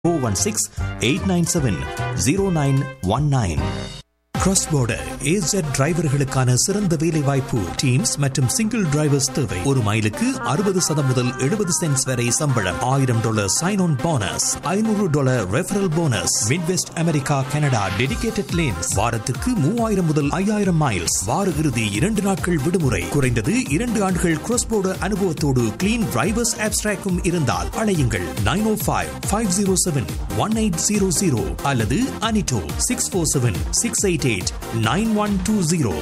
Four one six eight nine seven zero nine one nine cross border A Z டிரைவர்களுக்கான சிறந்த வேலை வாய்ப்பு teams மற்றும் சிங்கிள் டிரைவர்ஸ் தேவை ஒரு மைலுக்கு அறுபது சதம் முதல் எழுபது சென்ட்ஸ் வரை சம்பளம் ஆயிரம் டாலர் சைன் ஆன் போனஸ் ஐநூறு dollar referral bonus Midwest America Canada dedicated lanes வாரத்துக்கு மூவாயிரம் முதல் ஐயாயிரம் மைல்ஸ் வார இறுதி இரண்டு நாட்கள் விடுமுறை குறைந்தது இரண்டு ஆண்டுகள் கிராஸ் போர்டர் அனுபவத்தோடு கிளீன் டிரைவர்ஸ் ஆப்ஸ்ட்ராக்கும் இருந்தால் அழையுங்கள் nine O five five zero seven one eight zero zero அல்லது அனிட்டோ six four seven six eight eight nine one two zero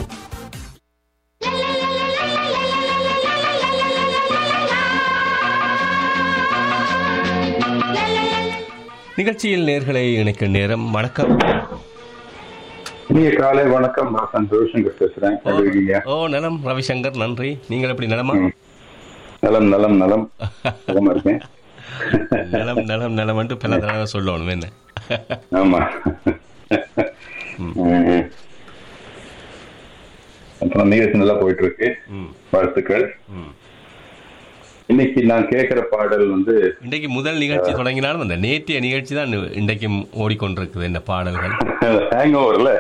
நிகழ்ச்சியில் நேர்களை இணைக்கும் நேரம் வணக்கம் இனிய காலை வணக்கம் நான் சந்தோஷங்க பேசுறேன் எப்படி இருக்கீங்க ஓ நலம் ரவிசங்கர் நன்றி நீங்கள் எப்படி நலமா ம். நலம் நலம் நலம் நலமா இருக்கேன் நலம் நலம் நலம் என்று பல தடவை சொல்லணும் என்ன ஆமா ம். அப்புறம் நிகழ்ச்சி நல்லா போயிட்டு இருக்கு ம், வாழ்த்துக்கள் ம். இன்னைக்கு நான் கேட்கிற பாடல் வந்து இன்றைக்கு முதல் நிகழ்ச்சி தொடங்கினாலும் அந்த நேற்றைய நிகழ்ச்சி தான் இன்றைக்கும் ஓடிக்கொண்டிருக்குது இந்த பாடல்கள் ஹேங் ஓவர்ல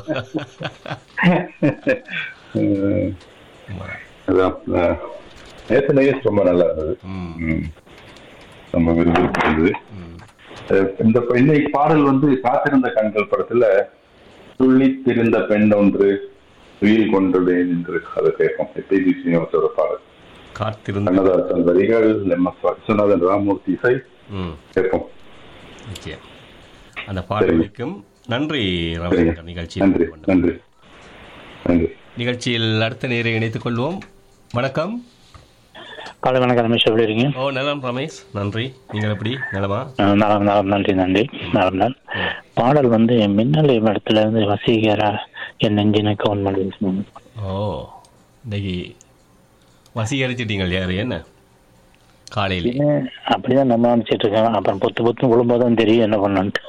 அதான் அஹ், நேத்து நிகழ்ச்சி ரொம்ப நல்லா இருந்தது ம், ம். ரொம்ப விரும்பி இருந்தது அஹ், இந்த ப- இன்னைக்கு பாடல் வந்து காத்திருந்த கண்கள் படத்துல துள்ளி திரிந்த பெண் ஒன்று துயில் கொண்டது என்று அதை கேட்போம் பி சீனிவாசோட பாடல் காத்திருந்த கண்ணதாசன் வரிகள் எம் எஸ் விஸ்வநாதன் ராமூர்த்தி இசை ம், கேட்போம் நிச்சயம் அந்த பாடலுக்கும் நன்றி ரவிசங்கர் நன்றி நிகழ்ச்சியில் நன்றி கொண்டு நன்றி நன்றி நிகழ்ச்சியில் அடுத்த நேரை இணைத்துக் கொள்வோம் வணக்கம் காலை வணக்கம் ரமேஷ் எப்படி இருக்கீங்க ஓ நலம் ரமேஷ் நன்றி நீங்கள் எப்படி நலமா அஹ் நலம் நலம் நன்றி நன்றி நலம் தான் பாடல் வந்து மின்னல் இடத்துல இருந்து வசீகரா என் நெஞ்சினை கவுன் பண்ணி ஓ இன்னைக்கு வசீகரிச்சிட்டீங்கள் யாரு என்ன காலையிலே அப்படிதான் நம்ம நினைச்சிட்டு இருக்கேன் அப்புறம் பொத்து பொத்து விழும்போது தான் தெரியும் என்ன பண்ணன்ட்டு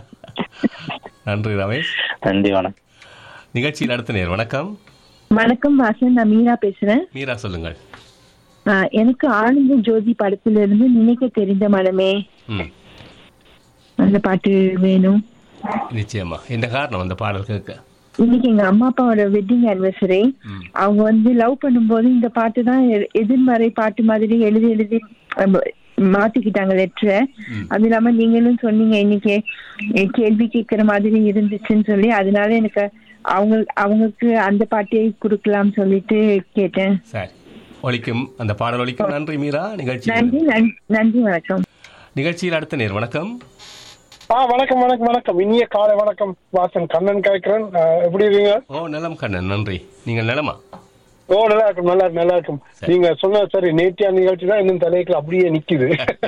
நன்றி ரமேஷ் நன்றி வணக்கம் நிகழ்ச்சியில் அடுத்த நேர் வணக்கம் வணக்கம் வாசன் நான் மீரா பேசுறேன் மீரா சொல்லுங்கள் ஆஹ் எனக்கு ஆனந்த ஜோதி படத்துல இருந்து நினைக்க தெரிந்த மனமே ம் அந்த பாட்டு வேணும் நிச்சயமா என்ன காரணம் அந்த பாடல் கேட்க இன்னைக்கு எங்க அம்மா அப்பாவோட வெட்டிங் ஆனிவர்சரி ம். அவங்க வந்து லவ் பண்ணும்போது இந்த பாட்டு தான் எ- எதிர்மறை பாட்டு மாதிரி எழுதி எழுதி அஹ், மாத்திக்கிட்டாங்க லெட்டரை அது இல்லாம நீங்களும் சொன்னீங்க இன்னைக்கு அஹ், கேள்வி கேட்கிற மாதிரி இருந்துச்சுன்னு சொல்லி அதனால எனக்கு அவங்க அவங்களுக்கு அந்த பாட்டையே கொடுக்கலாம் சொல்லிட்டு கேட்டேன் சரி ஒலிக்கும் அந்த பாடல் ஒலிக்கும் நன்றி மீரா நிகழ்ச்சி நன்றி நன்- நன்றி வணக்கம் நிகழ்ச்சியில் அடுத்த நேர் வணக்கம் ஆ வணக்கம் வணக்கம் வணக்கம் இனிய காலை வணக்கம் வாசன் கண்ணன் கேட்கிறேன் ஆ, எப்படி இருக்கீங்க ஓ நலம் கண்ணன் நன்றி நீங்கள் நலமா ஓ நல்லா இருக்கும் நல்லா இருக்கும் நல்லா இருக்கும் நீங்க சொன்ன சரி நேத்தியா நிகழ்ச்சி தான் இன்னும் தலைக்குள்ள அப்படியே நிக்குது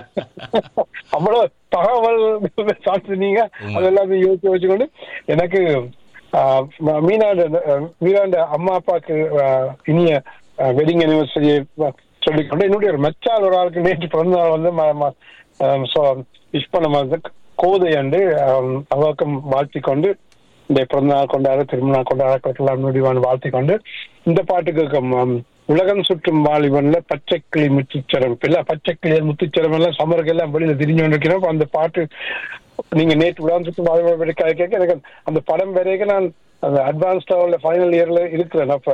அவ்வளவு தகவல் சாப்பிட்டுனீங்க அதெல்லாம் யோசிச்சு வச்சுக்கொண்டு எனக்கு ஆ, ம- மீனாண்ட ஆ, மீனாண்ட அம்மா அப்பாவுக்கு ஆ, இனிய வெட்டிங் அனிவர்சரி சொல்லிக்கொண்டு என்னுடைய ஒரு மெச்சால் ஒரு ஆளுக்கு நேற்று பிறந்த நாள் வந்து ம- ம- ஆம், so, விஷ் பண்ண மாதிரி கோதை அண்டு ஆம், அவருக்கும் வாழ்த்திக் இந்த பிறந்த நாள் கொண்டாட திருமண நாள் கொண்டாட முடிவான வாழ்த்திக் கொண்டு இந்த பாட்டுக்கு ம், உலகம் சுற்றும் வாலிபன்ல பச்சைக்கிளி முத்துச்சரம் இல்ல பச்சைக்கிளியர் முத்துச்சரம் எல்லாம் சமருக்கு எல்லாம் வெளியில திரிஞ்சு கொண்டிருக்கிறோம் அப்ப அந்த பாட்டு நீங்க நேற்று உலகம் சுற்றும் வாலிபன் கேட்க கேட்க எனக்கு அந்த படம் வரைக்கும் நான் அந்த அட்வான்ஸ் லெவல்ல ஃபைனல் இயர்ல இருக்கிறேன் அப்ப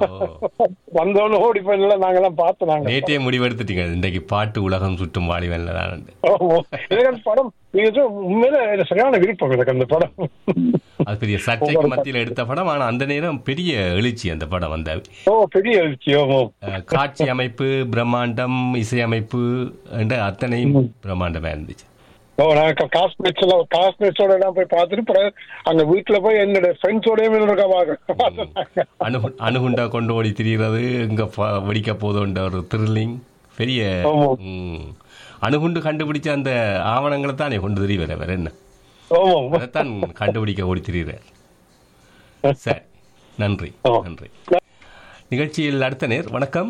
வந்தோன்னு ஓடி போய் நாங்கெல்லாம் பார்த்தோம் நாங்க நேற்றே முடிவெடுத்துட்டீங்க இன்றைக்கு பாட்டு உலகம் சுற்றும் வாலிபன்ல தான் ஆமா. எனக்கு அந்த படம் நீங்க சொன்ன உண்மையில எனக்கு சரியான விருப்பம் எனக்கு அந்த படம் அது பெரிய சர்ச்சைக்கு மத்தியில் எடுத்த படம் ஆனா அந்த நேரம் பெரிய எழுச்சி அந்த படம் அந்த ஓ பெரிய எழுச்சி ஆமா அஹ், காட்சி அமைப்பு பிரம்மாண்டம் இசையமைப்பு என்ற அத்தனையும் பிரம்மாண்டமா இருந்துச்சு ஓ நான் காஸ்மேட்ஸ் எல்லாம் காஸ்மேட்ஸோட எல்லாம் போய் பார்த்துட்டு பிறகு அங்க வீட்டுல போய் என்னோட ஃப்ரெண்ட்ஸோடய இருக்கா பாக்க அணு அணுகுண்டா கொண்டு ஓடி திரிகிறது இங்க ப- வெடிக்க போதோன்ற ஒரு த்ரில்லிங் பெரிய ஆமா. ம், அணுகுண்டு கண்டுபிடிச்ச அந்த ஆவணங்களை தானே கொண்டு திரிவார் வேற என்ன ஆமா அதைத்தான் கண்டுபிடிக்க ஓடி திரிகிறார் சரி நன்றி ஆ. நன்றி நிகழ்ச்சியில் அடுத்த நேர் வணக்கம்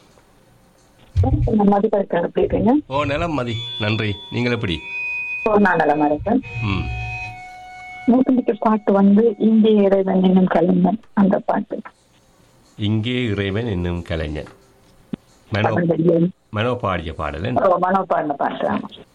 மதிப்பெடுக்க எப்படி இருக்கீங்க ஓ நலம் மதி நன்றி நீங்கள் எப்படி ஓ, நான் நலமா இருக்கேன் ம் மூத்தம்பிக்கு பாட்டு வந்து இந்திய இறைவன் என்னும் கலைஞன் அந்த பாட்டு இங்கே இறைவன் என்னும் கலைஞன் மனோ தமிழ் வெளியே மனோ பாடிய பாடல் ஓ, மனோ பாடின பாட்டு ஆமா